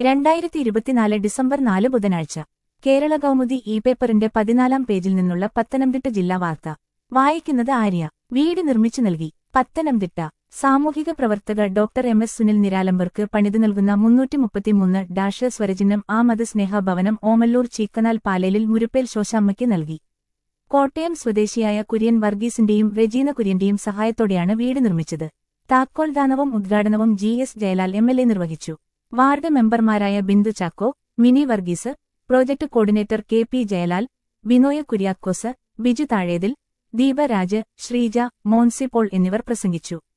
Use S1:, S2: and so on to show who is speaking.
S1: രണ്ടായിരത്തി ഇരുപത്തിനാല് ഡിസംബർ നാല് ബുധനാഴ്ച കേരള കൗമുദി ഇ പേപ്പറിന്റെ പതിനാലാം പേജിൽ നിന്നുള്ള പത്തനംതിട്ട ജില്ലാ വാർത്ത വായിക്കുന്നത് ആര്യ വീട് നിർമ്മിച്ചു നൽകി പത്തനംതിട്ട സാമൂഹിക പ്രവർത്തക ഡോക്ടർ എം എസ് സുനിൽ നിരാലംബർക്ക് പണിതു നൽകുന്ന മുന്നൂറ്റി മുപ്പത്തിമൂന്ന് ഡാഷ് സ്വരചിഹ്നം ആ മതസ്നേഹ ഭവനം ഓമല്ലൂർ ചീക്കനാൽ പാലേലിൽ മുരുപ്പേൽ ശോശാമ്മയ്ക്ക് നൽകി കോട്ടയം സ്വദേശിയായ കുര്യൻ വർഗീസിന്റെയും റെജീന കുര്യന്റെയും സഹായത്തോടെയാണ് വീട് നിർമ്മിച്ചത് താക്കോൽ ദാനവും ഉദ്ഘാടനവും G S Jayalal M L A നിർവഹിച്ചു വാർഡ് മെമ്പർമാരായ Bindu Chacko Mini Varghese project coordinator K P Jayalal Binoy Kuriakose Biju Thazhethil Deeparaj Sreeja Moncy Paul എന്നിവർ പ്രസംഗിച്ചു